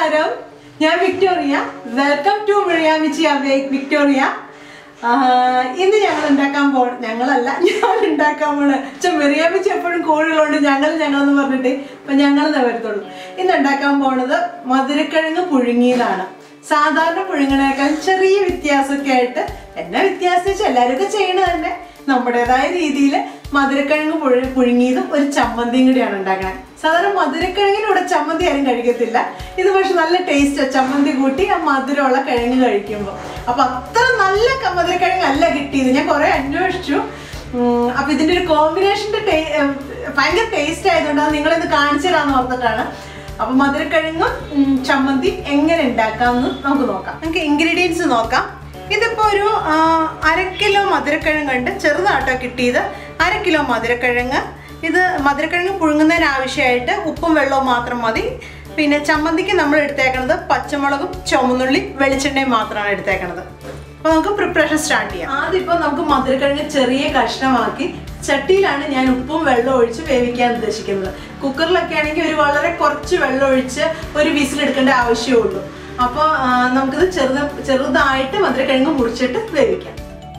നമസ്കാരം ഞാൻ Victoria welcome to മിഴിയാമിച്ചി അവേക് വിക്ടോറിയ ആഹ് ഇന്ന് ഞങ്ങൾ ഉണ്ടാക്കാൻ പോ ഞങ്ങളല്ല ഞാൻ ഉണ്ടാക്കാൻ പോണ മിറിയാമിച്ചി എപ്പോഴും കോഴികളുണ്ട് ഞങ്ങൾ ഞങ്ങളെന്ന് പറഞ്ഞിട്ട് അപ്പൊ ഞങ്ങൾ വരത്തുള്ളൂ ഇന്ന് ഉണ്ടാക്കാൻ പോണത് മധുരക്കിഴങ്ങ് പുഴുങ്ങിയതാണ് സാധാരണ പുഴുങ്ങണേക്കാൾ ചെറിയ വ്യത്യാസമൊക്കെ ആയിട്ട് എന്നാ വ്യത്യാസം വെച്ചാൽ എല്ലാവരും ചെയ്യണത് തന്നെ നമ്മുടേതായ രീതിയിൽ മധുരക്കിഴങ്ങ് പുഴ പുഴുങ്ങിയതും ഒരു ചമ്മന്തിയും കൂടിയാണ് ഉണ്ടാക്കണത് സാധാരണ മധുരക്കിഴങ്ങിലൂടെ ചമ്മന്തി ആരും കഴിക്കത്തില്ല ഇത് പക്ഷെ നല്ല ടേസ്റ്റ് ചമ്മന്തി കൂട്ടി ആ മധുരമുള്ള കിഴങ്ങ് കഴിക്കുമ്പോൾ അപ്പൊ അത്ര നല്ല ക- മധുരക്കിഴങ്ങ് അല്ല കിട്ടിയത് ഞാൻ കുറെ അന്വേഷിച്ചു ഉം, അപ്പൊ ഇതിന്റെ ഒരു കോമ്പിനേഷന്റെ ഭയങ്കര ടേസ്റ്റ് ആയതുകൊണ്ട് അത് നിങ്ങളിന്ന് കാണിച്ചു തരാന്ന് ഓർത്തിട്ടാണ് അപ്പൊ മധുരക്കിഴങ്ങും ഉം, ചമ്മന്തി എങ്ങനെ ഉണ്ടാക്കാമെന്ന് നമുക്ക് നോക്കാം നമുക്ക് ഇൻഗ്രീഡിയൻസ് നോക്കാം ഇതിപ്പോ ഒരു ആ, അര കിലോ മധുരക്കിഴങ്ങ് ഉണ്ട് ചെറുതാട്ടോ കിട്ടിയത് അര കിലോ മധുരക്കിഴങ്ങ് ഇത് മധുരക്കിഴങ്ങ് പുഴുങ്ങുന്നതിന് ആവശ്യമായിട്ട് ഉപ്പും വെള്ളവും മാത്രം മതി പിന്നെ ചമ്മന്തിക്ക് നമ്മൾ എടുത്തേക്കണത് പച്ചമുളകും ചുവന്നുള്ളി വെളിച്ചെണ്ണയും മാത്രമാണ് എടുത്തേക്കണത് അപ്പൊ നമുക്ക് പ്രിപ്പറേഷൻ സ്റ്റാർട്ട് ചെയ്യാം ആദ്യം ഇപ്പൊ നമുക്ക് മധുരക്കിഴങ്ങ് ചെറിയ കഷ്ണമാക്കി ചട്ടിയിലാണ് ഞാൻ ഉപ്പും വെള്ളം ഒഴിച്ച് വേവിക്കാൻ ഉദ്ദേശിക്കുന്നത് കുക്കറിലൊക്കെ ആണെങ്കിൽ ഒരു വളരെ കുറച്ച് വെള്ളം ഒഴിച്ച് ഒരു വിസിൽ എടുക്കേണ്ട ആവശ്യമേ ഉള്ളൂ അപ്പോൾ നമുക്കിത് ചെറുത് ചെറുതായിട്ട് മധുരക്കിഴങ്ങ് മുറിച്ചിട്ട് വേവിക്കാം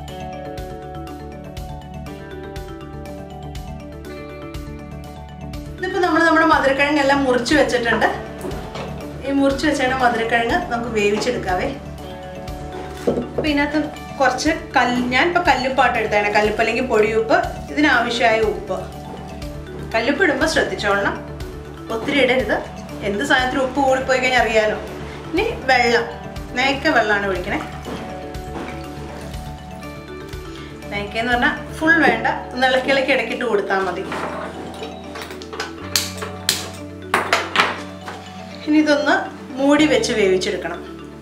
ഇതിപ്പോൾ നമ്മൾ നമ്മുടെ മധുരക്കിഴങ്ങ് എല്ലാം മുറിച്ച് വെച്ചിട്ടുണ്ട് ഈ മുറിച്ച് വെച്ചാണ് മധുരക്കിഴങ്ങ് നമുക്ക് വേവിച്ചെടുക്കാവേ അപ്പോൾ ഇതിനകത്ത് കുറച്ച് കല്ല് ഞാൻ ഇപ്പോൾ കല്ലുപ്പാട്ട് എടുത്താണ് കല്ലുപ്പ് അല്ലെങ്കിൽ പൊടിയുപ്പ് ഇതിനാവശ്യമായ ഉപ്പ് കല്ലുപ്പ് ഇടുമ്പോൾ ശ്രദ്ധിച്ചോളണം ഒത്തിരി ഇടരുത് എന്ത് സാധനത്തിന് ഉപ്പ് കൂടിപ്പോയി കഴിഞ്ഞാൽ അറിയാലോ ഇനി വെള്ളം നേക്ക വെള്ളമാണ് ഒഴിക്കണേ നേക്കെന്ന് പറഞ്ഞാൽ ഫുൾ വേണ്ട ഒന്ന് ഇളക്കി ഇളക്കി ഇടയ്ക്കിട്ട് കൊടുത്താൽ മതി ഇനി ഇതൊന്ന് മൂടി വെച്ച് വേവിച്ചെടുക്കണം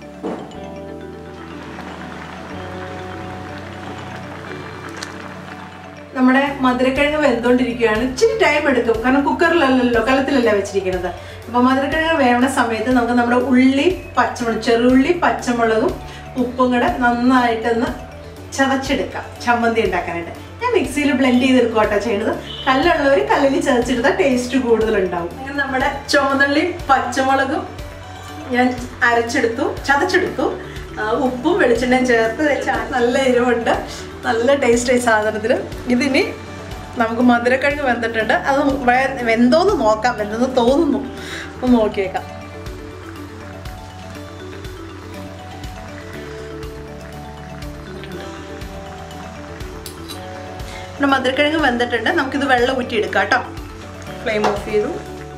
നമ്മുടെ മധുരക്കിഴങ്ങ് വെന്തുകൊണ്ടിരിക്കുകയാണ് ഇച്ചിരി ടൈം എടുക്കും കാരണം കുക്കറിലല്ലല്ലോ കലത്തിലല്ല വെച്ചിരിക്കുന്നത് അപ്പൊ മധുരക്കിഴങ്ങ് വേവണ സമയത്ത് നമുക്ക് നമ്മുടെ ഉള്ളി പച്ചമുളക് ചെറുള്ളി പച്ചമുളകും ഉപ്പും കൂടെ നന്നായിട്ടൊന്ന് ചതച്ചെടുക്കാം ചമ്മന്തി ഉണ്ടാക്കാനായിട്ട് ഞാൻ മിക്സിയിൽ ബ്ലെൻഡ് ചെയ്തെടുക്കും കേട്ടോ ചെയ്യണത് കല്ലുള്ളവർ കല്ലിൽ ചതച്ചെടുത്താൽ ടേസ്റ്റ് കൂടുതലുണ്ടാവും അങ്ങനെ നമ്മുടെ ചുമന്നുള്ളി പച്ചമുളകും ഞാൻ അരച്ചെടുത്തു ചതച്ചെടുത്തു ആ, ഉപ്പും വെളിച്ചെണ്ണയും ചേർത്ത് വെച്ചാൽ നല്ല എരിവുണ്ട് നല്ല ടേസ്റ്റ് ഈ സാധനത്തിന് ഇതിനി നമുക്ക് മധുരക്കിഴങ്ങ് വെന്തിട്ടുണ്ട് അത് വേ- വെന്തോന്ന് നോക്കാം വെന്തെന്ന് തോന്നുന്നു ഒന്ന് നോക്കിയേക്കാം നമ്മുടെ മധുരക്കിഴങ്ങ് വെന്തിട്ടുണ്ട് നമുക്കിത് വെള്ളം ഊറ്റി എടുക്കാം കേട്ടോ ഫ്ലെയിം ഓഫ് ചെയ്തു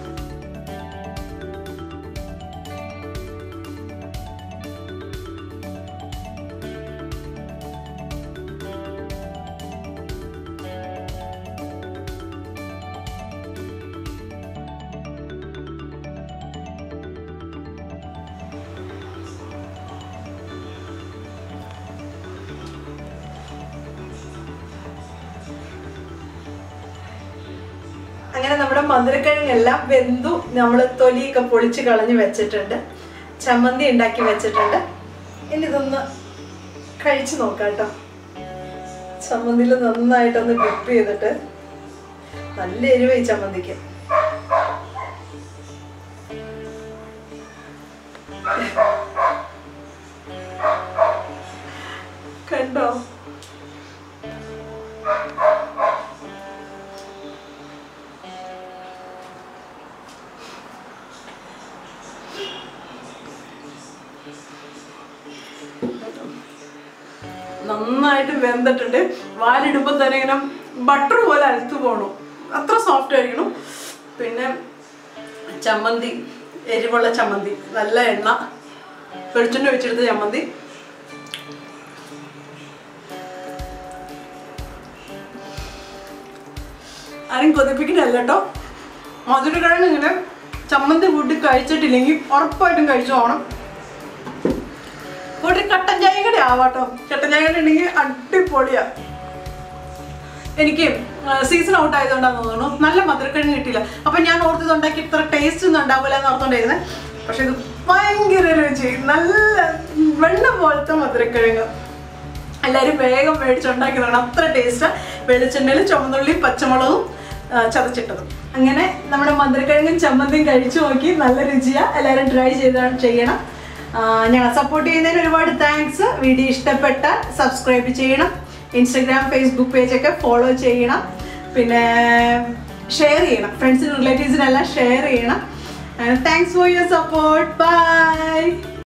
അങ്ങനെ നമ്മുടെ മധുരക്കിഴങ്ങെല്ലാം വെന്തു നമ്മൾ തൊലിയൊക്കെ പൊളിച്ച് കളഞ്ഞ് വെച്ചിട്ടുണ്ട് ചമ്മന്തി ഉണ്ടാക്കി വെച്ചിട്ടുണ്ട് ഇനി ഇതൊന്ന് കഴിച്ചു നോക്കാം കേട്ടോ ചമ്മന്തിയിൽ നന്നായിട്ടൊന്ന് ഡിപ്പ് ചെയ്തിട്ട് നല്ല എരിവ് ഈ ചമ്മന്തിക്ക് കണ്ടോ നന്നായിട്ട് വെന്തിട്ടുണ്ട് വാലിടുമ്പോൾ തന്നെ ഇങ്ങനെ ബട്ടർ പോലെ അലുത്തു പോകണം അത്ര സോഫ്റ്റ് ആയിരിക്കണം പിന്നെ ചമ്മന്തി എരിവുള്ള ചമ്മന്തി നല്ല എണ്ണ വെളിച്ചെണ്ണ ഒഴിച്ചെടുത്ത ചമ്മന്തി ആരും കൊതിപ്പിക്കുന്നല്ല കേട്ടോ മധുരക്കിഴങ്ങ് ഇങ്ങനെ ചമ്മന്തി കൂട്ടി കഴിച്ചിട്ടില്ലെങ്കിൽ ഉറപ്പായിട്ടും കഴിച്ചു പോകണം ഒരു കട്ടൻ ചായ കൂടെ ആവാട്ടോ കട്ടൻ ചായ കൂടെ ഉണ്ടെങ്കിൽ അടിപൊളിയാ എനിക്ക് സീസൺ ഔട്ട് ആയതുകൊണ്ടാന്ന് തോന്നുന്നു നല്ല മധുരക്കിഴങ്ങ് കിട്ടിയില്ല അപ്പൊ ഞാൻ ഓർത്തത് ഉണ്ടാക്കി ഇത്ര ടേസ്റ്റ് ഒന്നും ഉണ്ടാവില്ല എന്ന് ഓർത്തോണ്ടിരുന്നത് പക്ഷെ ഇത് ഭയങ്കര രുചി നല്ല വെണ്ണ പോലത്തെ മധുരക്കിഴങ്ങ് എല്ലാവരും വേഗം മേടിച്ചുണ്ടാക്കി നോക്കണം അത്ര ടേസ്റ്റ് വെളിച്ചെണ്ണയിൽ ചുമന്നുള്ളി പച്ചമുളകും ആ, ചതച്ചിട്ടതും അങ്ങനെ നമ്മുടെ മധുരക്കിഴങ്ങും ചമ്മന്തിയും കഴിച്ചു നോക്കി നല്ല രുചിയാണ് എല്ലാവരും ട്രൈ ചെയ്ത ചെയ്യണം ആ, ഞങ്ങളെ സപ്പോർട്ട് ചെയ്യുന്നതിന് ഒരുപാട് താങ്ക്സ് വീഡിയോ ഇഷ്ടപ്പെട്ട സബ്സ്ക്രൈബ് ചെയ്യണം ഇൻസ്റ്റഗ്രാം ഫേസ്ബുക്ക് പേജൊക്കെ ഫോളോ ചെയ്യണം പിന്നെ ഷെയർ ചെയ്യണം ഫ്രണ്ട്സിനും റിലേറ്റീവ്സിനെല്ലാം ഷെയർ ചെയ്യണം thanks for your support by